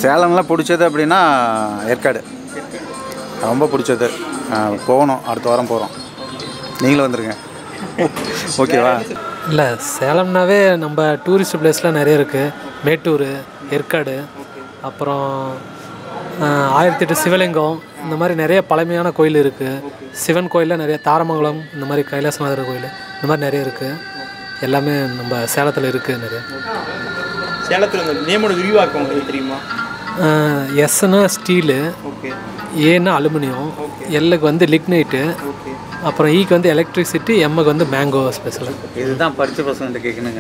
சேலம்லாம் பிடிச்சது அப்படின்னா ஏற்காடு ரொம்ப பிடிச்சது ஆ, போகணும் அடுத்த வாரம் போகிறோம் நீங்களும் வந்துருங்க ஓகேவா இல்லை சேலம்னாவே நம்ம டூரிஸ்ட் பிளேஸ்லாம் நிறைய இருக்குது மேட்டூர் ஏற்காடு அப்புறம் ஆஹ், ஆயிரத்தெட்டு சிவலிங்கம் இந்த மாதிரி நிறைய பழமையான கோயில் இருக்குது சிவன் கோயிலில் நிறைய தாரமங்கலம் இந்த மாதிரி கைலாசநாதர் கோயில் இந்த மாதிரி நிறைய இருக்குது எல்லாமே நம்ம சேலத்தில் இருக்குது நிறைய சேலத்தில் இந்த நேமோட விரிவாக்கம் உங்களுக்கு தெரியுமா எஸ்னா ஸ்டீலு ஓகே ஏன்னா அலுமினியம் எல்லுக்கு வந்து லிக்னைட்டு அப்புறம் ஈக்கு வந்து எலக்ட்ரிசிட்டி எம்முக்கு வந்து மேங்கோ ஸ்பெஷல் இதுதான் படித்த பசங்கள்ட்ட கேட்கணுங்க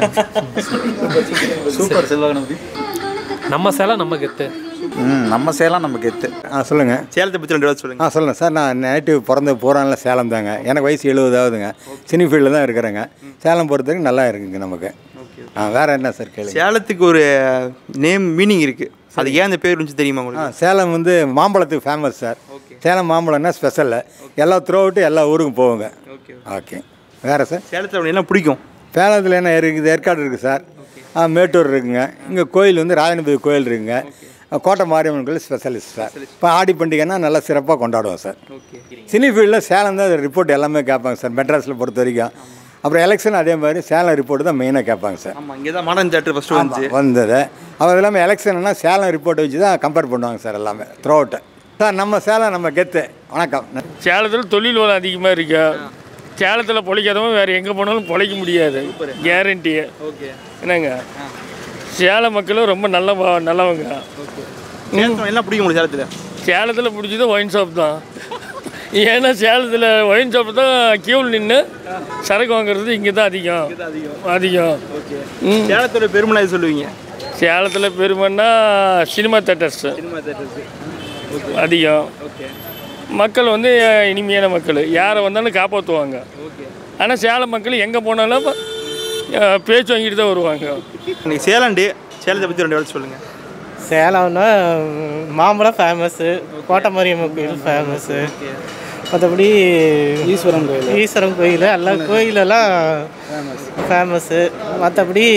சூப்பர் செல்வகணபதி நம்ம சேலம் நம்ம கெத்து ம் நம்ம சேலம் நம்ம கெத்து ஆ சொல்லுங்கள் சேலத்தை பற்றி ரெண்டு வார்த்தை சொல்லுங்கள் ஆ சொல்லுங்கள் சார் நான் நேட்டிவ் பிறந்த பூரானில் சேலம் தாங்க எனக்கு வயசு எழுபதாவதுங்க சினி ஃபீல்டில் தான் இருக்கிறேங்க சேலம் பொறுத்தவரைக்கும் நல்லா இருக்குங்க நமக்கு ஆ வேறு என்ன சார் கேளுங்க சேலத்துக்கு ஒரு நேம் மீனிங் இருக்குது அது ஏன் அந்த பேர் இருந்துச்சு தெரியுமா ஆ உங்களுக்கு சேலம் வந்து மாம்பழத்துக்கு ஃபேமஸ் சார் சேலம் மாம்பழம்னா ஸ்பெஷல் எல்லா த்ரூ அவுட்டு எல்லா ஊருக்கும் போவோங்க ஓகே ஓகே வேறு சார் சேலத்தில் உங்களுக்கு என்ன பிடிக்கும் சேலத்தில் என்ன இருக்குது ஏற்காடு இருக்குது சார் ஆ மேட்டூர் இருக்குங்க இங்கே கோயில் வந்து ராஜநபதி கோயில் இருக்குங்க கோட்டை மாரியம்மன் கோயில் ஸ்பெஷலிஸ்ட் சார் இப்போ ஆடி பண்டிகைன்னா நல்லா சிறப்பாக கொண்டாடுவோம் சார் ஓகே சினி ஃபீல்டில் சேலம் தான் ரிப்போர்ட் எல்லாமே கேட்பாங்க சார் மெட்ராஸில் பொறுத்த வரைக்கும் அப்புறம் எலெக்ஷன் அதே மாதிரி சேலம் ரிப்போர்ட் தான் மெயினாக கேட்பாங்க சார் ஆமாம் இங்கே தான் மாடர்ன் தேட்டர் ஃபஸ்ட்டு வந்துச்சு வந்தது அது இல்லாமல் எலெக்ஷன்னா சேலம் ரிப்போர்ட் வச்சு தான் கம்பேர் பண்ணுவாங்க சார் எல்லாமே த்ரூ அவுட்டு சார் நம்ம சேலம் நம்ம கெத்து வணக்கம் சேலத்தில் தொழில் வளம் அதிகமாக இருக்கு சேலத்தில் பொழைக்காதவன் வேறு எங்கே போனாலும் பொழைக்க முடியாது கேரண்டி ஓகே என்னங்க சேல மக்களும் ரொம்ப நல்ல நல்லவங்க சேலத்தில் என்ன பிடிக்கும் உங்களுக்கு சேலத்தில் சேலத்தில் பிடிச்சது ஒயின் ஷாப் தான் ஏன்னா சேலத்தில் ஒயின் ஷாப் தான் கியூவில் நின்று சரக்கு வாங்குறது இங்கே தான் அதிகம் அதிகம் ஓகே ம். சேலத்தோட பெருமை எது சொல்லுவீங்க சேலத்தில் பெருமைன்னா சினிமா தேட்டர்ஸு சினிமா தேட்டர்ஸ் அதிகம் ஓகே மக்கள் வந்து இனிமையான மக்கள் யாரை வந்தாலும் காப்பாற்றுவாங்க ஓகே ஆனால் சேலம் மக்கள் எங்கே போனாலும் அஹ், பேச்சு வாங்கிட்டு தான் வருவாங்க இன்னைக்கு சேலம் டே சேலத்தை பற்றி ரெண்டு வார்த்தை சொல்லுங்கள் சேலம்னா ம், மாம்பழம் ஃபேமஸ்ஸு கோட்டை மாரியம்மன் கோயில் ஃபேமஸ்ஸு மற்றபடி ஈஸ்வரன் கோயில் ஈஸ்வரன் கோயில் எல்லா கோயிலெல்லாம் ஃபேமஸ்ஸு மற்றபடி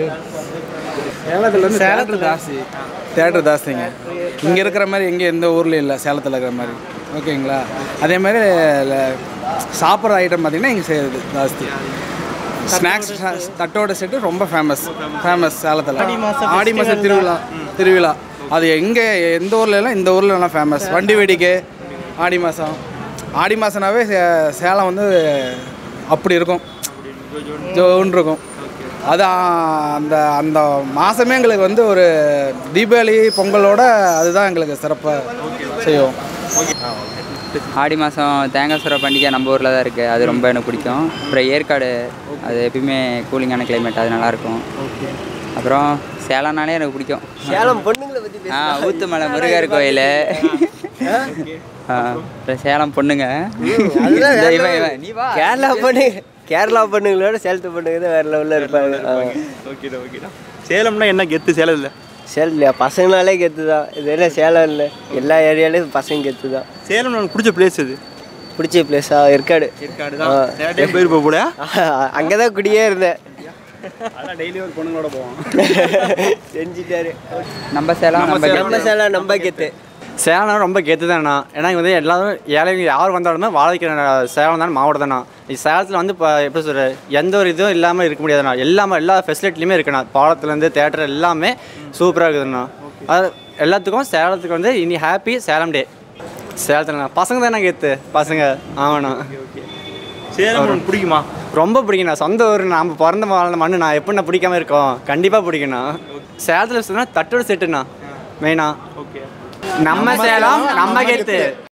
சேலத்தில் வந்து சேலத்துல- தேட்டர் ஜாஸ்தி தேட்டர் ஜாஸ்திங்க இங்கே இருக்கிற மாதிரி எங்கே எந்த ஊர்லேயும் இல்லை சேலத்தில் இருக்கிற மாதிரி ஓகேங்களா அதே மாதிரி ல- சாப்பிட்ற ஐட்டம் பார்த்திங்கன்னா இங்கே செய்கிறது ஜாஸ்தி ஸ்நாக்ஸ் தட்டோட செட்டு ரொம்ப ஃபேமஸ் ஃபேமஸ் சேலத்தில் ஆடி மாசம் ஆடி மாதம் festival திருவிழா திருவிழா அது எங்கே எந்த ஊர்ல எல்லாம் இந்த ஊரில் எல்லாம் ஃபேமஸ் வண்டி வேடிக்கை ஆடி மாதம் ஆடி மாதம்னாவே சே- சேலம் வந்து அப்படி இருக்கும் ஜோன்னு இருக்கும் அது ஆ- அந்த அந்த மாதமே எங்களுக்கு வந்து ஒரு தீபாவளி பொங்கலோட அதுதான் எங்களுக்கு சிறப்பாக செய்வோம் ஆடி மாதம் தேங்காய் சுர பண்டிகை நம்ம ஊரில் தான் இருக்குது அது ரொம்ப எனக்கு பிடிக்கும் அப்புறம் ஏற்காடு அது எப்பயுமே கூலிங்கான கிளைமேட் அது நல்லாயிருக்கும் அப்புறம் சேலம்னாலே எனக்கு பிடிக்கும் சேலம் பொண்ணுங்களை பற்றி ஆ ஊத்துமலை முருகர் கோயில் ஆ, அப்புறம் சேலம் பொண்ணுங்க அதுதான் இந்த வேற இவன், level. இவன், நீ வா கேரளா பொண்ணு கேரளா பொண்ணுங்களோட சேலத்து பொண்ணுங்க தான் வேற லெவலில் இருப்பாங்க ஆ. ஓகேடா ஓகேடா சேலம்னா என்ன கெத்து சேலத்தில் சேலம் இல்லையா பசங்களாலே கெத்து தான் இது என்ன சேலம் இல்லை எல்லா ஏரியாலையும் பசங்க கெத்து தான் சேலம் எனக்கு பிடிச்ச பிளேஸ் இது பிடிச்ச பிளேஸா ஏற்காடு ஏற்காடு தான் நிறைய டைம் போயிருப்ப போல அங்கே தான் குடியே இருந்தேன் அதான் டெய்லி ஒரு பொண்ணுங்களோட போவோம் செஞ்சிட்டாரு நம்ம சேலம் நம்ம நம்ம சேலம் நம்ம கெத்து சேலம் ரொம்ப கெத்து தானே ஏன்னா இங்கே வந்து எல்லாரும் ஏழைங்க யார் வந்தாலுமே வாழ்க்கைக்கிற சேலம் தான் மாவட்டம் தானே இது சேலத்தில் வந்து இப்போ எப்படி சொல்ற எந்த ஒரு இதுவும் இல்லாமல் இருக்க முடியாதுண்ணா எல்லாமே எல்லா ஃபெசிலிட்டிலையுமே இருக்குண்ணா பாலத்துலேருந்து தேட்டர் எல்லாமே சூப்பராக இருக்குதுண்ணா அது எல்லாத்துக்கும் சேலத்துக்கு வந்து இனி ஹாப்பி சேலம் டே சேலத்தில் பசங்க தானே கெத்து பசங்க ஆமாண்ணா சேலம் உனக்கு பிடிக்குமா ரொம்ப பிடிக்குண்ணா சொந்த ஊர் நாம் பிறந்த வாழ்ந்த மண்ணு நான் எப்படிண்ணா பிடிக்காம இருக்கோம் கண்டிப்பாக பிடிக்குண்ணா சேலத்தில் சொன்னால் தட்டோட செட்டுண்ணா மெயினாக ஓகே நம்ம சேலம் நம்ம கெத்து